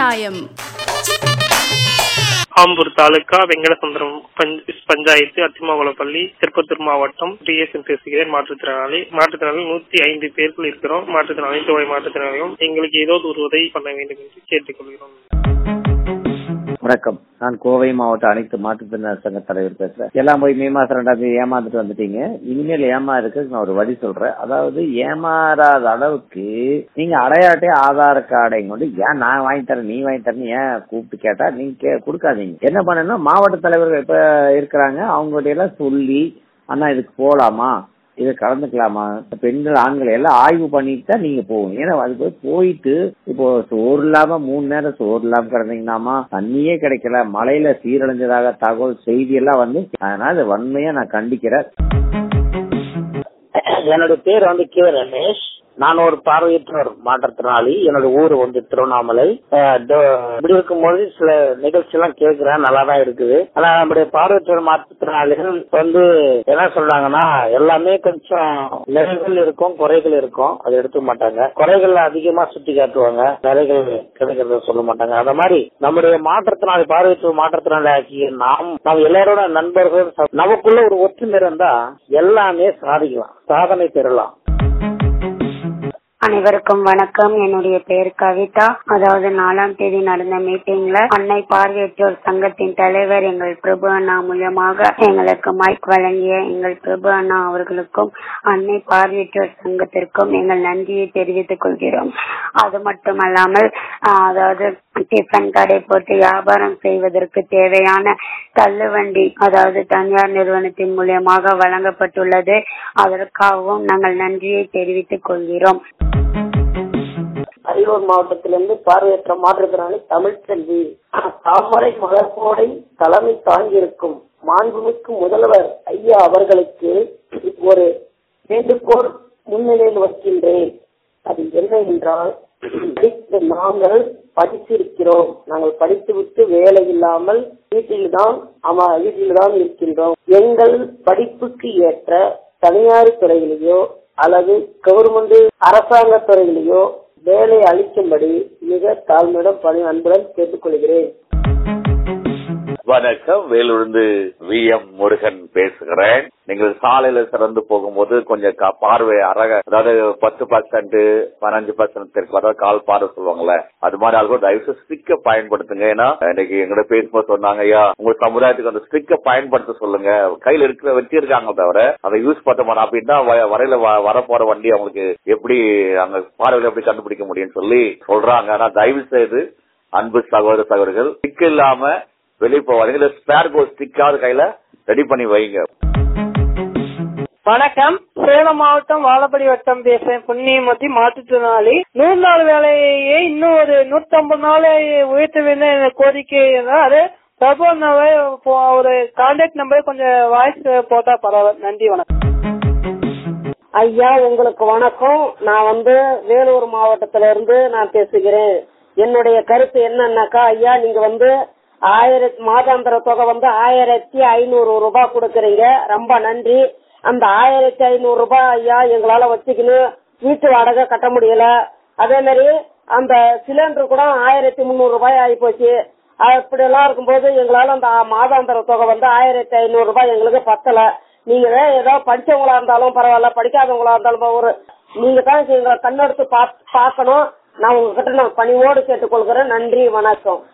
நியாயம் ஆம்பூர் தாலுகா வெங்கடசுந்தரம் பஞ்ச்- பஞ்சாயத்து அத்திமாவளப்பள்ளி திருப்பத்தூர் மாவட்டம் டிஎஸ்என் பேசுகிறேன் மாற்றுத்திறனாளி மாற்றுத்திறனாளி நூத்தி ஐந்து பேர்கள் இருக்கிறோம் மாற்றுத்திறனாளி தொகை மாற்றுத்திறனாளியும் எங்களுக்கு ஏதோ ஒரு உதவி பண்ண வேண்டும் என்று கேட்டுக்கொள்கிறோம் வணக்கம் நான் கோவை மாவட்ட அனைத்து மாற்றுத்திறனாளர் சங்க தலைவர் பேசுறேன் எல்லாம் போய் மே மாசம் ரெண்டாம் தேதி ஏமாந்துட்டு வந்துட்டீங்க இனிமேல் ஏமாறதுக்கு நான் ஒரு வழி சொல்றேன் அதாவது ஏமாறாத அளவுக்கு நீங்க அடையாட்டே ஆதார் கார்டை கொண்டு ஏன் நான் வாங்கி தரேன் நீ வாங்கி தரேன் ஏன் கூப்பிட்டு கேட்டா நீங்க கே- கொடுக்காதீங்க என்ன பண்ணணும் மாவட்ட தலைவர்கள் இப்ப இருக்கிறாங்க அவங்ககிட்ட எல்லாம் சொல்லி அண்ணா இதுக்கு போலாமா இதை கலந்துக்கலாமா பெண்கள் ஆண்கள் எல்லாம் ஆய்வு பண்ணிட்டு தான் நீங்க போகணும் ஏன்னா அது போய் போயிட்டு இப்போ சோறு இல்லாம மூணு நேரம் சோறு இல்லாம கிடந்தீங்கன்னாமா தண்ணியே கிடைக்கல மழையில சீரழிஞ்சதாக தகவல் செய்தி எல்லாம் வந்து அதனால இது வன்மையா நான் கண்டிக்கிறேன் என்னோட பேர் வந்து கே ரமேஷ் நான் ஒரு பார்வையற்றோர் மாற்றுத்திறனாளி என்னோட ஊர் வந்து திருவண்ணாமலை அஹ் ட- இப்படி இருக்கும்போது சில நிகழ்ச்சி எல்லாம் கேட்கிறேன் நல்லா தான் இருக்குது ஆனா நம்முடைய பார்வையற்றோர் மாற்றுத்திறனாளிகள் வந்து என்ன சொல்றாங்கன்னா எல்லாமே கொஞ்சம் நிறைகள் இருக்கும் குறைகள் இருக்கும் அதை எடுத்துக்க மாட்டாங்க குறைகள் அதிகமா சுட்டி காட்டுவாங்க நிறைகள் கிடைக்கிறத சொல்ல மாட்டாங்க அந்த மாதிரி நம்முடைய மாற்றுத்திறனாளி பார்வையற்றோர் மாற்றுத்திறனாளி ஆகிய நாம் நாம் எல்லாரோட நண்பர்கள் நமக்குள்ள ஒரு ஒற்றுமை இருந்தா எல்லாமே சாதிக்கலாம் சாதனை பெறலாம் அனைவருக்கும் வணக்கம் என்னுடைய பெயர் கவிதா அதாவது நாலாம் தேதி நடந்த மீட்டிங்ல அன்னை பார்வையற்றோர் சங்கத்தின் தலைவர் எங்கள் பிரபு அண்ணா மூலியமாக எங்களுக்கு மைக் வழங்கிய எங்கள் பிரபு அண்ணா அவர்களுக்கும் அன்னை பார்வையற்றோர் சங்கத்திற்கும் எங்கள் நன்றியை தெரிவித்துக் கொள்கிறோம் அது மட்டுமல்லாமல் ஆஹ், அதாவது டிஃபன் கடை போட்டு வியாபாரம் செய்வதற்கு தேவையான தள்ளுவண்டி அதாவது தனியார் நிறுவனத்தின் மூலியமாக வழங்கப்பட்டுள்ளது அதற்காகவும் நாங்கள் நன்றியை தெரிவித்துக் கொள்கிறோம் அரியலூர் மாவட்டத்திலிருந்து பார்வையற்ற மாற்றுத்திறனாளி தமிழ்ச்செல்வி தாமரை மலர்கோடை தலைமை தாங்கியிருக்கும் மாண்புமிக்கு முதல்வர் ஐயா அவர்களுக்கு ஒரு வேண்டுகோள் முன்னிலையில் வைக்கின்றேன் அது என்ன என்றால் படித்த நாங்கள் படித்திருக்கிறோம் நாங்கள் படித்துவிட்டு வேலை இல்லாமல் வீட்டில்தான் ஆமா வீட்டில்தான் இருக்கின்றோம் எங்கள் படிப்புக்கு ஏற்ற தனியார் துறையிலேயோ அல்லது கவர்மெண்ட் அரசாங்க துறையிலேயோ வேலை அளிக்கும்படி மிக தாழ்மையுடன் பணி அன்புடன் கேட்டுக்கொள்கிறேன் வணக்கம் வேலுருந்து வி எம் முருகன் பேசுகிறேன் நீங்கள் சாலையில சிறந்து போகும்போது கொஞ்சம் கா- பார்வை அரக அதாவது பத்து பர்சன்ட் பதினஞ்சு பர்சன்ட் இருக்கு அதாவது கால் பார்வை சொல்லுவாங்கல்ல அது மாதிரி ஆளுக்கும் தயவு ஸ்டிக்க பயன்படுத்துங்க ஏன்னா இன்னைக்கு எங்கிட்ட பேசும்போது சொன்னாங்க ஐயா உங்க சமுதாயத்துக்கு அந்த ஸ்டிக்க பயன்படுத்த சொல்லுங்க கையில இருக்கிற வச்சிருக்காங்க தவிர அதை யூஸ் பண்ண மாட்டோம் அப்படின்னா வ- வரையில வ- வரப்போற வண்டி அவங்களுக்கு எப்படி அங்க பார்வையில எப்படி கண்டுபிடிக்க முடியும்னு சொல்லி சொல்றாங்க ஆனா தயவு செய்து அன்பு சகோதர சகோதரிகள் ஸ்டிக் இல்லாம வெளியே போவாதீங்க இல்ல ஸ்பேர் கோ ஸ்டிக்காவது கையில ரெடி பண்ணி வைங்க வணக்கம் சேலம் மாவட்டம் வாழப்படி வட்டம் பேசுறேன் புண்ணியமத்தி மாற்றுத்திறனாளி நூறு நாள் வேலையை இன்னும் ஒரு நூத்தி ஐம்பது நாளை உயர்த்த வேண்டும் என்ற கோரிக்கை இருந்தால் அது பிரபு அண்ணாவை இப்போ ஒரு கான்டாக்ட் நம்பர் கொஞ்சம் வாய்ஸ் போட்டா பரவாயில்ல நன்றி வணக்கம் ஐயா உங்களுக்கு வணக்கம் நான் வந்து வேலூர் மாவட்டத்தில இருந்து நான் பேசுகிறேன் என்னுடைய கருத்து என்னன்னாக்கா ஐயா நீங்க வந்து ஆயிரத்தி மாதாந்திர தொகை வந்து ஆயிரத்தி ஐநூறு ரூபாய் கொடுக்கறீங்க ரொம்ப நன்றி அந்த ஆயிரத்தி ஐநூறு ரூபாய் ஐயா எங்களால வச்சுக்கணும் வீட்டு வாடகை கட்ட முடியல அதே மாதிரி அந்த சிலிண்டர் கூட ஆயிரத்தி முந்நூறு ரூபாய் ஆகி போச்சு அப்படி எல்லாம் இருக்கும்போது எங்களால அந்த மாதாந்திர தொகை வந்து ஆயிரத்தி ஐநூறு ரூபாய் எங்களுக்கு பத்தல நீங்க தான் ஏதோ படிச்சவங்களா இருந்தாலும் பரவாயில்ல படிக்காதவங்களா இருந்தாலும் ஒரு நீங்க தான் எங்களை கண்ணெடுத்து பாக்- பார்க்கணும் நான் உங்ககிட்ட நான் பணிவோடு கேட்டுக்கொள்கிறேன் நன்றி வணக்கம்